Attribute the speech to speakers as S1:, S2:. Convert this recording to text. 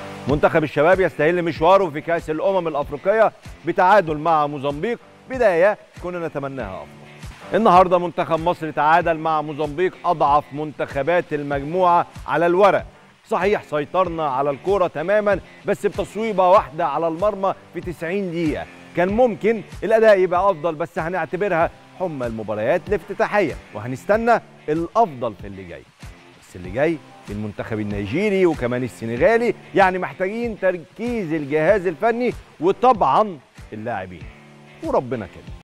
S1: منتخب الشباب يستهل مشواره في كأس الأمم الأفريقية بتعادل مع موزمبيق بداية كنا نتمناها أفضل النهارده منتخب مصر تعادل مع موزمبيق أضعف منتخبات المجموعة على الورق صحيح سيطرنا على الكرة تماما بس بتصويبة واحدة على المرمى في 90 دقيقة كان ممكن الأداء يبقى أفضل بس هنعتبرها حمى المباريات الافتتاحية وهنستنى الأفضل في اللي جاي بس اللي جاي في المنتخب النيجيري وكمان السنغالي يعني محتاجين تركيز الجهاز الفني وطبعا اللاعبين وربنا كده